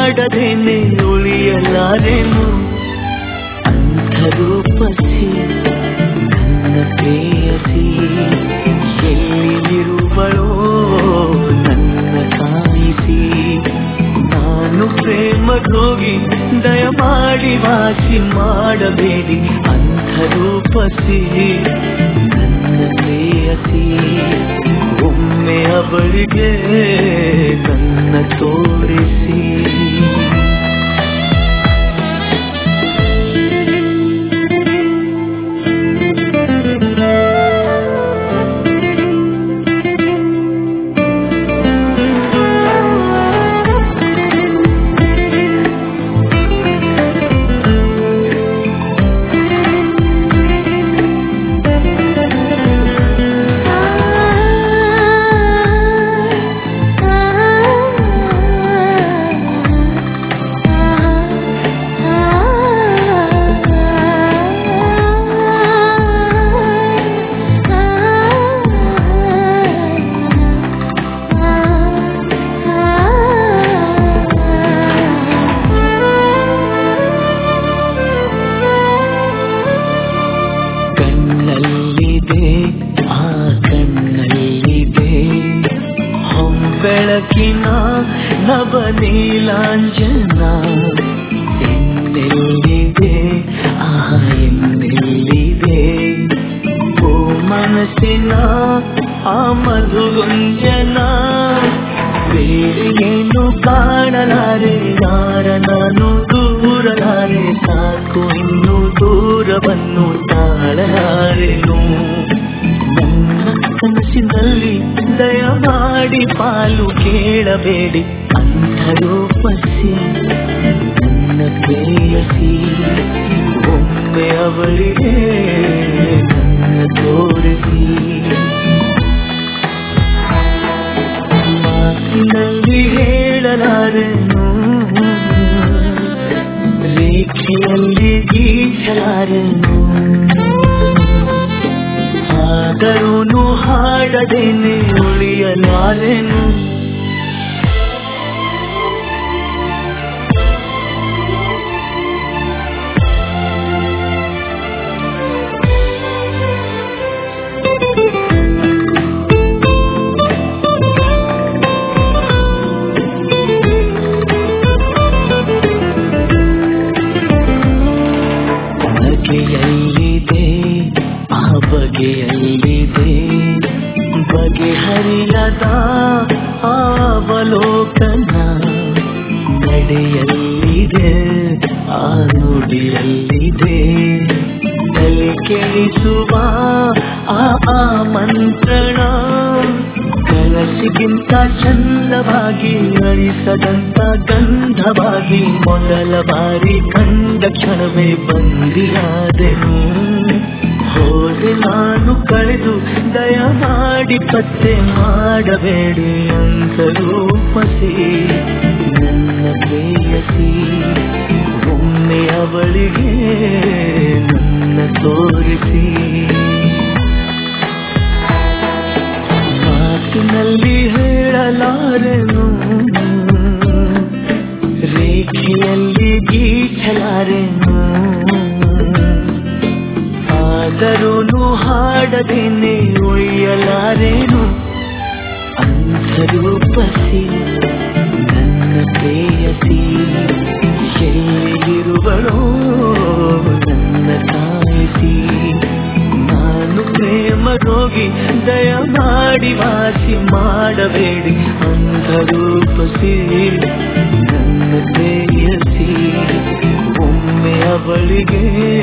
ಮಾಡದೇನೆ ಉಳಿಯಲಾರೆನು ಅಂಧರೂಪಸಿ ನನ್ನ ಪ್ರೇಯಸಿ ಎಲ್ಲಿರುವಳೋ ನನ್ನ ಕಾಯಿಸಿ ನಾನು ಪ್ರೇಮ ರೋಗಿ ದಯಮಾಡಿ ವಾಸಿ ಮಾಡಬೇಡಿ ಅಂಧರೂಪಸಿ ನನ್ನ ಪ್ರೇಯಸಿ ಒಮ್ಮೆ ಅವಳಿಗೆ ನನ್ನ ತೋರಿಸಿ ಕಣ್ಣಲ್ಲಿದೆ ಆ ಕಣ್ಣಲ್ಲಿದೆ ಹೊಂಬೆಳಕಿನ ನವನೀಲಾಂಜನ ಎನ್ನೆಲ್ಲಿದೆ ಆ ಎನ್ನೆಲ್ಲಿದೆ ಓ ಮನಸ್ಸಿನ ಆ ಮಧುಗುಂಜನ ಬೇರೆ ಏನು ಕಾಣಲಾರೆ ಯಾರ ನಾನು ದೂರಲಾರೆ ಸಾಕು ಇನ್ನು ದೂರವನ್ನು ತಾಳಲಾರೆನು ನನ್ನ ಕನಸಿನಲ್ಲಿ ದಯಮಾಡಿ ಪಾಲು ಕೇಳಬೇಡಿ ಅಂಧರೂಪಸಿ ನನ್ನ ಪ್ರೇಯಸಿ ಒಮ್ಮೆ ಅವಳಿಗೆ ನನ್ನ ತೋರಿಸಿ ಮಾತಿನಲ್ಲಿ ಹೇಳಲಾರೆನು ರೇಖೆಯಲ್ಲಿ ಗೀಚಲಾರೆನು ಆದರೂ ಹಾಡದೇನೆ ಉಳಿಯಲಾರೆನು ಬಗೆಯಲ್ಲಿದೆ ಆ ಬಗೆಯಲ್ಲಿದೆ ಬಗೆಹರಿಯದ ಅವಲೋಕನ ನಡೆಯಲ್ಲಿದೆ ಆ ನುಡಿಯಲ್ಲಿದೆ ತಲೆ ಕೆಳಿಸುವ ಆ ಆಮಂತ್ರಣ ಕನಸಿಗಿಂತ ಚಂದವಾಗಿ ಅಳಿಸದಂತ ಗಂಧವಾಗಿ ಮೊದಲ ಬಾರಿ ಕಂಡ ಕ್ಷಣವೇ ಬಂದಿಯಾದೆನು ಹೋದೆ ನಾನು ಕಳೆದು ದಯಮಾಡಿ ಪತ್ತೆ ಮಾಡಬೇಡಿ ಅಂತ ರೂಪಸಿ ನನ್ನ ಪ್ರೇಯಸಿ ಒಮ್ಮೆ ಅವಳಿಗೆ ನನ್ನ ತೋರಿಸಿ ಮಾತಿನಲ್ಲಿ ಹೇಳಲಾರೆನು ರೇಖೆಯಲ್ಲಿ ಗೀಚಲಾರೆನು ಆದರೂ ಹಾಡದೇನೆ ಉಳಿಯಲಾರೆನು ಅಂಧರೂಪಸಿ ನನ್ನ ಪ್ರೇಯಸಿ ಎಲ್ಲಿರುವಳೋ ನನ್ನ ಕಾಯಿಸಿ ನಾನು ಪ್ರೇಮ ರೋಗಿ ದಯಮಾಡಿ ವಾಸಿ ಮಾಡಬೇಡಿ ಅಂಧರೂಪಸಿ ನನ್ನ ಪ್ರೇಯಸಿ ಒಮ್ಮೆ ಅವಳಿಗೆ